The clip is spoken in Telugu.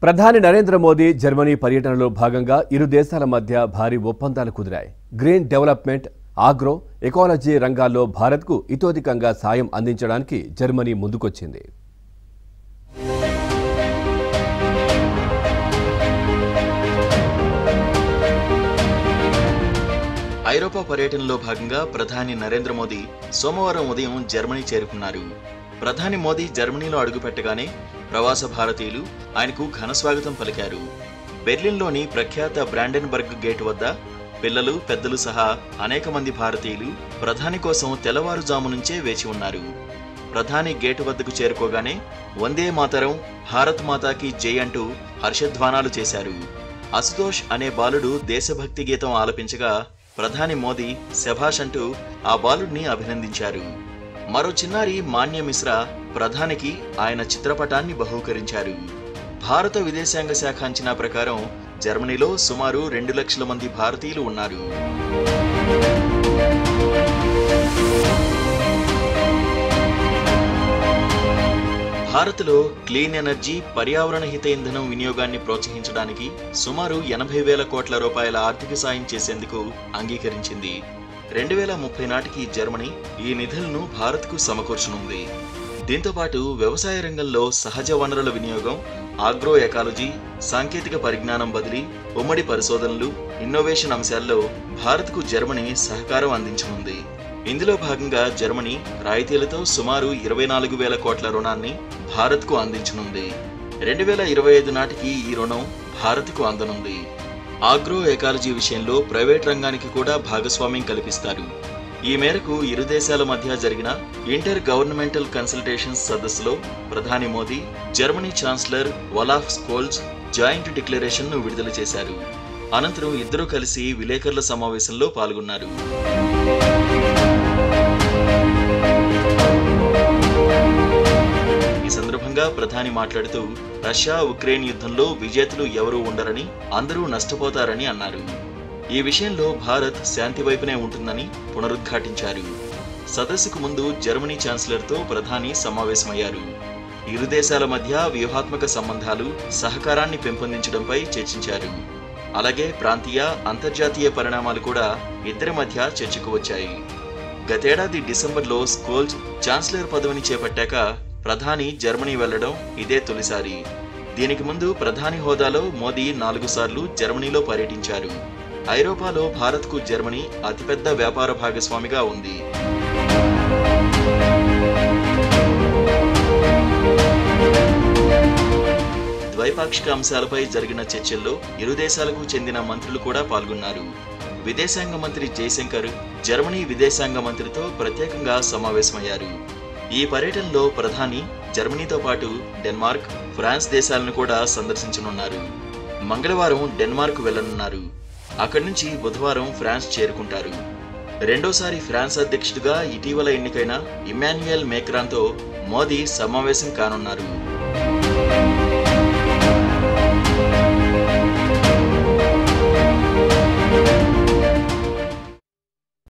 ప్రధాని నరేంద్ర మోదీ జర్మనీ పర్యటనలో భాగంగా ఇరు దేశాల మధ్య భారీ ఒప్పందాలు కుదిరాయి గ్రీన్ డెవలప్మెంట్ ఆగ్రో ఎకాలజీ రంగాల్లో భారత్కు ఇతోధికంగా సాయం అందించడానికి జర్మనీ ముందుకొచ్చింది ఐరోపా పర్యటనలో భాగంగా ప్రధాని నరేంద్ర మోదీ సోమవారం ఉదయం జర్మనీ చేరుకున్నారు ప్రధాని మోదీ జర్మనీలో అడుగుపెట్టగానే ప్రవాస భారతీయులు ఆయనకు ఘన స్వాగతం పలికారు బెర్లిన్లోని ప్రఖ్యాత బ్రాండెన్బర్గ్ గేట్ వద్ద పిల్లలు పెద్దలు సహా అనేక మంది భారతీయులు ప్రధాని కోసం తెల్లవారుజాము నుంచే వేచి ఉన్నారు ప్రధాని గేటు వద్దకు చేరుకోగానే వందే మాతరం భారత్ మాతాకి జై అంటూ హర్షధ్వానాలు చేశారు అసుతోష్ అనే బాలుడు దేశభక్తి గీతం ఆలపించగా ప్రధాని మోదీ శభాష్ అంటూ ఆ బాలుడిని అభినందించారు మరో చిన్నారి మాన్య మిశ్రా ప్రధానికి ఆయన చిత్రపటాన్ని బహూకరించారు భారత విదేశాంగ శాఖ అంచనా ప్రకారం జర్మనీలో సుమారు రెండు లక్షల మంది భారతీయులు ఉన్నారు భారత్లో క్లీన్ ఎనర్జీ పర్యావరణ హిత ఇంధనం వినియోగాన్ని ప్రోత్సహించడానికి సుమారు ఎనభై వేల కోట్ల రూపాయల ఆర్థిక సాయం చేసేందుకు అంగీకరించింది రెండు వేల ముప్పై నాటికి జర్మనీ ఈ నిధులను భారత్కు సమకూర్చనుంది దీంతో పాటు వ్యవసాయ రంగంలో సహజ వనరుల వినియోగం ఆగ్రో ఎకాలజీ సాంకేతిక పరిజ్ఞానం బదిలీ ఉమ్మడి పరిశోధనలు ఇన్నోవేషన్ అంశాల్లో భారత్కు జర్మనీ సహకారం అందించనుంది ఇందులో భాగంగా జర్మనీ రాయితీలతో సుమారు ఇరవై నాలుగు వేల కోట్ల రుణాన్ని భారత్కు అందించనుంది రెండు వేల ఇరవై ఐదు నాటికి ఈ రుణం భారత్కు అందనుంది ఆగ్రో ఎకాలజీ విషయంలో ప్రైవేట్ రంగానికి కూడా భాగస్వామ్యం కల్పిస్తారు ఈ మేరకు ఇరు దేశాల మధ్య జరిగిన ఇంటర్ గవర్నమెంటల్ కన్సల్టేషన్స్ సదస్సులో ప్రధాని Modi Germany chancellor Olaf Scholz joint declaration ను విడుదల చేశారు అనంతరం ఇద్దరూ కలిసి విలేకరుల సమావేశంలో పాల్గొన్నారు ఈ సందర్భంగా ప్రధాని మాట్లాడుతూ రష్యా ఉక్రెయిన్ యుద్ధంలో విజేతలు ఎవరూ ఉండరని అందరూ నష్టపోతారని అన్నారు ఈ విషయంలో భారత్ శాంతి వైపునే ఉంటుందని పునరుద్ఘాటించారు సదస్సుకు ముందు జర్మనీ ఛాన్సలర్తో ప్రధాని సమావేశమయ్యారు ఇరు దేశాల మధ్య వ్యూహాత్మక సంబంధాలు సహకారాన్ని పెంపొందించడంపై చర్చించారు అలాగే ప్రాంతీయ అంతర్జాతీయ పరిణామాలు కూడా ఇద్దరి మధ్య చర్చకు వచ్చాయి గతేడాది డిసెంబర్లో స్కోల్జ్ ఛాన్సలర్ పదవిని చేపట్టాక ప్రధాని జర్మనీ వెళ్లడం ఇదే తొలిసారి దీనికి ముందు ప్రధాని హోదాలో మోదీ నాలుగు సార్లు జర్మనీలో పర్యటించారు ఐరోపాలో భారత్కు జర్మనీ అతిపెద్ద వ్యాపార భాగస్వామిగా ఉంది ద్వైపాక్షిక అంశాలపై జరిగిన చర్చల్లో ఇరు దేశాలకు చెందిన మంత్రులు కూడా పాల్గొన్నారు విదేశాంగ మంత్రి జయశంకర్ జర్మనీ విదేశాంగ మంత్రితో ప్రత్యేకంగా సమావేశమయ్యారు ఈ పర్యటనలో ప్రధాని జర్మనీతో పాటు డెన్మార్క్ ఫ్రాన్స్ దేశాలను కూడా సందర్శించనున్నారు మంగళవారం డెన్మార్క్ వెళ్లనున్నారు అక్కడి నుంచి బుధవారం ఫ్రాన్స్ చేరుకుంటారు రెండోసారి ఫ్రాన్స్ అధ్యక్షుడిగా ఇటీవల ఎన్నికైన ఇమాన్యుయల్ మేక్రాన్తో మోదీ సమావేశం కానున్నారు